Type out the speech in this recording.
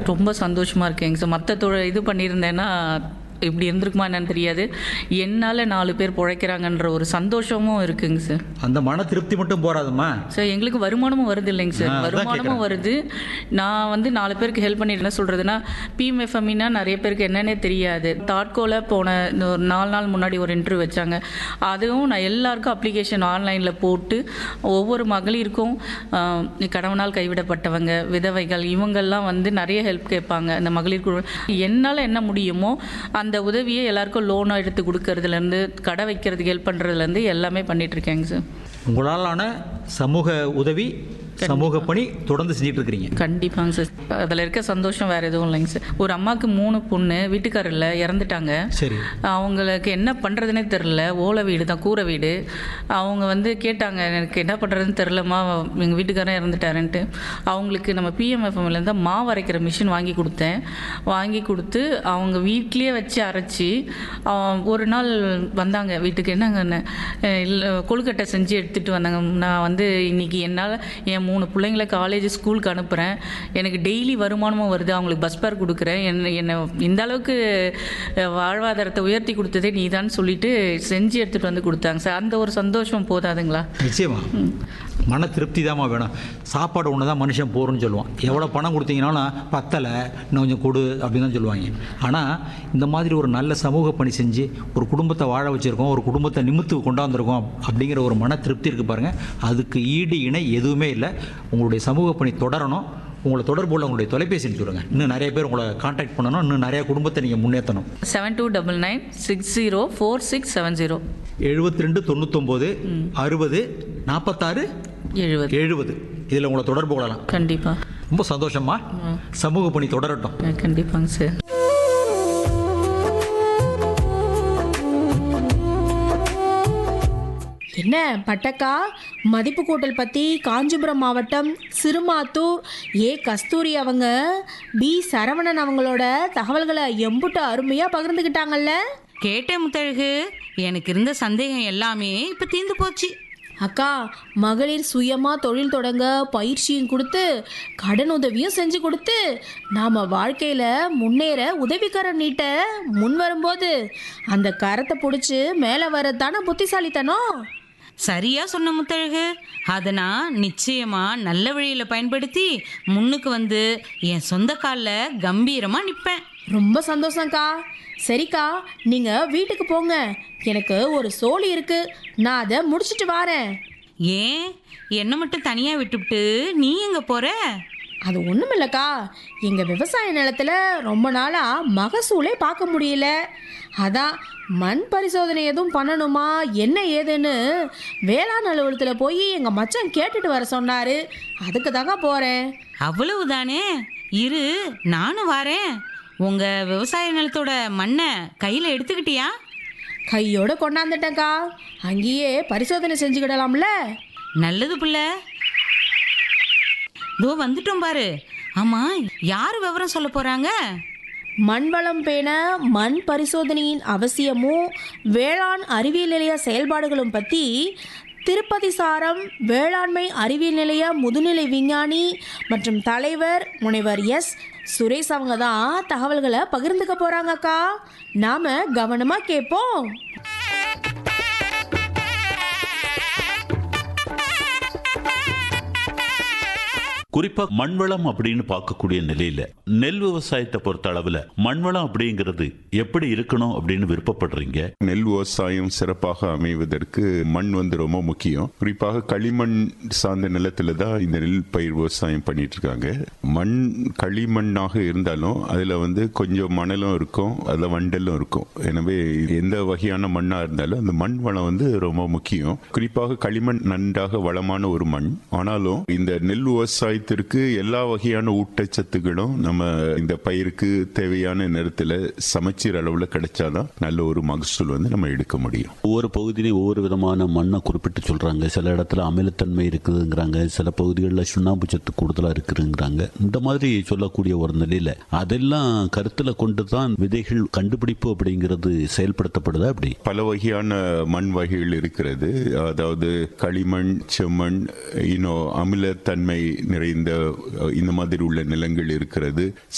ரொம்ப சந்தோஷமாக இருக்கேங்க சார் மற்ற தொழில் இது பண்ணியிருந்தேன்னா இப்படி இருந்திருக்குமா என்னன்னு தெரியாது என்னால் நாலு பேர் பிழைக்கிறாங்கன்ற ஒரு சந்தோஷமும் இருக்குங்க சார் அந்த மன திருப்தி மட்டும் போறாதுமா சார் எங்களுக்கு வருமானமும் வருது இல்லைங்க ஆ, சார் அதான் வருமானமும் கேக்குறேன். வருது நான் வந்து நாலு பேருக்கு ஹெல்ப் பண்ணிட்டு என்ன சொல்கிறதுனா பிஎம்எஃப்எம்னா நிறைய பேருக்கு என்னன்னே தெரியாது தாட்கோல போன இந்த ஒரு நாலு நாள் முன்னாடி ஒரு இன்டர்வியூ வச்சாங்க அதுவும் நான் எல்லாருக்கும் அப்ளிகேஷன் ஆன்லைனில் போட்டு ஒவ்வொரு மகளிருக்கும் ஆ, கணவனால் கைவிடப்பட்டவங்க விதவைகள் இவங்கெல்லாம் வந்து நிறைய ஹெல்ப் கேட்பாங்க அந்த மகளிர் குழு என்னால் என்ன முடியுமோ அந்த உதவியை எல்லாருக்கும் லோனாக எடுத்து கொடுக்கறதுலேருந்து கடை வைக்கிறதுக்கு ஹெல்ப் பண்ணுறதுலேருந்து எல்லாமே பண்ணிட்டு இருக்கேங்க சார் உங்களாலான சமூக உதவி சமூக பணி தொடர்ந்து செஞ்சுட்டு இருக்கிறீங்க கண்டிப்பாங்க சார் அதில் இருக்க சந்தோஷம் வேறு எதுவும் இல்லைங்க சார் ஒரு அம்மாவுக்கு மூணு பொண்ணு வீட்டுக்காரில் இறந்துட்டாங்க சரி அவங்களுக்கு என்ன பண்ணுறதுனே தெரில ஓலை வீடு தான் கூரை வீடு அவங்க வந்து கேட்டாங்க எனக்கு என்ன பண்ணுறதுன்னு தெரிலம்மா எங்கள் வீட்டுக்காரன் இறந்துட்டாருன்ட்டு அவங்களுக்கு நம்ம பிஎம்எஃப்எம்லேருந்து மாவு அரைக்கிற மிஷின் வாங்கி கொடுத்தேன் வாங்கி கொடுத்து அவங்க வீட்லேயே வச்சு அரைச்சி அவன் ஒரு நாள் வந்தாங்க வீட்டுக்கு என்னங்க இல்லை கொழுக்கட்டை செஞ்சு எடுத்துகிட்டு வந்தாங்க நான் வந்து இன்னைக்கு என்னால் என் மூணு பிள்ளைங்கள காலேஜ் ஸ்கூலுக்கு அனுப்புகிறேன் எனக்கு டெய்லி வருமானமும் வருது அவங்களுக்கு பஸ் பேர் கொடுக்குறேன் என்ன என்னை இந்த அளவுக்கு அஹ், வாழ்வாதாரத்தை உயர்த்தி கொடுத்ததே நீ தான் சொல்லிட்டு செஞ்சு எடுத்துகிட்டு வந்து கொடுத்தாங்க சார் அந்த ஒரு சந்தோஷம் போதாதுங்களா நிச்சயமா மன திருப்தி தாம்மா வேணும் சாப்பாடு ஒன்று தான் மனுஷன் போகிறோன்னு சொல்லுவான் எவ்வளோ பணம் கொடுத்தீங்கனாலும் பத்தலை இன்னும் கொஞ்சம் கொடு அப்படின்னு தான் சொல்லுவாங்க ஆனால் இந்த மாதிரி ஒரு நல்ல சமூக பணி செஞ்சு ஒரு குடும்பத்தை வாழ வச்சுருக்கோம் ஒரு குடும்பத்தை நிமித்து கொண்டாந்துருக்கோம் அப்படிங்கிற ஒரு மன திருப்தி இருக்குது பாருங்கள் அதுக்கு ஈடு இணை எதுவுமே இல்லை உங்களுடைய சமூக பணி தொடரணும் உங்களை தொடர்பு உள்ள உங்களுடைய தொலைபேசின்னு சொல்லுங்கள் இன்னும் நிறைய பேர் உங்களை காண்டாக்ட் பண்ணணும் இன்னும் நிறைய குடும்பத்தை நீங்கள் முன்னேற்றணும் seven two double nine six zero four six seven zero எழுபத்தி ரெண்டு தொண்ணூத்தொம்போது அறுபது நாற்பத்தாறு எழுபது எழுபது இதில் உங்களை தொடர்பு கொள்ளலாம் கண்டிப்பாக ரொம்ப சந்தோஷமா சமூக பணி தொடரட்டும் கண்டிப்பாங்க சார் என்ன பட்டக்கா மதிப்பு கூட்டல் பற்றி காஞ்சிபுரம் மாவட்டம் சிறுமாத்தூர் ஏ கஸ்தூரி அவங்க பி சரவணன் அவங்களோட தகவல்களை எம்புட்டு அருமையாக பகிர்ந்துக்கிட்டாங்கல்ல கேட்டேன் முத்தழகு எனக்கு இருந்த சந்தேகம் எல்லாமே இப்ப தீர்ந்து போச்சு அக்கா மகளிர் சுயமாக தொழில் தொடங்க பயிற்சியும் கொடுத்து கடன் உதவியும் செஞ்சு கொடுத்து நாம் வாழ்க்கையில் முன்னேற உதவிக்கரம் நீட்ட முன் வரும்போது அந்த கரத்தை பிடிச்சி மேலே வரதானே புத்திசாலித்தனம் சரியா சொன்ன முத்தழகு அதை நான் நிச்சயமா நல்ல வழியில பயன்படுத்தி முன்னுக்கு வந்து என் சொந்த காலில் கம்பீரமா நிற்பேன் ரொம்ப சந்தோஷம்க்கா சரிக்கா நீங்கள் வீட்டுக்கு போங்க எனக்கு ஒரு சோழி இருக்கு நான் அதை முடிச்சிட்டு வரேன் ஏன் என்னை மட்டும் தனியா விட்டுவிட்டு நீ எங்க போற அது ஒன்றும் இல்லைக்கா எங்கள் விவசாய நிலத்துல ரொம்ப நாளாக மகசூலே பார்க்க முடியல அதான் மண் பரிசோதனை எதுவும் பண்ணணுமா என்ன ஏதுன்னு வேளாண் அலுவலகத்தில் போய் எங்கள் மச்சான் கேட்டுட்டு வர சொன்னார் அதுக்கு தாங்க போகிறேன் அவ்வளவுதானே இரு நானும் வரேன் உங்க விவசாய நிலத்தோட மண்ணை கையில எடுத்துக்கிட்டியா கையோட கொண்டாந்துட்டேன்க்கா அங்கேயே பரிசோதனை செஞ்சுக்கிடலாம்ல நல்லது புள்ள இதோ வந்துட்டோம் பாரு ஆமா யார் விவரம் சொல்ல போறாங்க மண் வளம் பேண மண் பரிசோதனையின் அவசியமும் வேளாண் அறிவியல் நிலைய செயல்பாடுகளும் பற்றி திருப்பதி சாரம் வேளாண்மை அறிவியல் நிலைய முதுநிலை விஞ்ஞானி மற்றும் தலைவர் முனைவர் எஸ் சுரேஷ் அவங்க தான் தகவல்களை பகிர்ந்துக்க போகிறாங்கக்கா நாம் கவனமாக கேட்போம் குறிப்பா மண்வளம் அப்படின்னு பார்க்கக்கூடிய நிலையில நெல் விவசாயத்தை பொறுத்த அளவுல மண்வளம் அப்படிங்கிறது எப்படி இருக்கணும் அப்படின்னு விருப்பப்படுறீங்க நெல் விவசாயம் சிறப்பாக அமைவதற்கு மண் வந்து ரொம்ப முக்கியம் குறிப்பாக களிமண் சார்ந்த நிலத்துல தான் இந்த நெல் பயிர் விவசாயம் பண்ணிட்டு இருக்காங்க மண் களிமண்ணாக இருந்தாலும் அதுல வந்து கொஞ்சம் மணலும் இருக்கும் அதுல வண்டலும் இருக்கும் எனவே எந்த வகையான மண்ணா இருந்தாலும் அந்த மண் வளம் வந்து ரொம்ப முக்கியம் குறிப்பாக களிமண் நன்றாக வளமான ஒரு மண் ஆனாலும் இந்த நெல் விவசாயத்திற்கு எல்லா வகையான ஊட்டச்சத்துக்களும் நம்ம இந்த பயிருக்கு தேவையான நேரத்துல சமச்சீர் அளவுல கிடைச்சாதான் நல்ல ஒரு மகசூல் வந்து நம்ம எடுக்க முடியும் ஒவ்வொரு பகுதியிலையும் ஒவ்வொரு விதமான மண்ணை குறிப்பிட்டு சொல்றாங்க சில இடத்துல அமிலத்தன்மை இருக்குதுங்கிறாங்க சில பகுதிகளில் சுண்ணாம்பு சத்து கூடுதலா இருக்குதுங்கிறாங்க இந்த மாதிரி சொல்லக்கூடிய ஒரு நிலையில அதெல்லாம் கருத்துல கொண்டு தான் விதைகள் கண்டுபிடிப்பு அப்படிங்கிறது செயல்படுத்தப்படுதா அப்படி பல வகையான மண் வகைகள் இருக்கிறது அதாவது களிமண் செம்மண் இன்னும் அமிலத்தன்மை நிறைந்த அஹ், இந்த மாதிரி உள்ள நிலங்கள் இருக்கிறது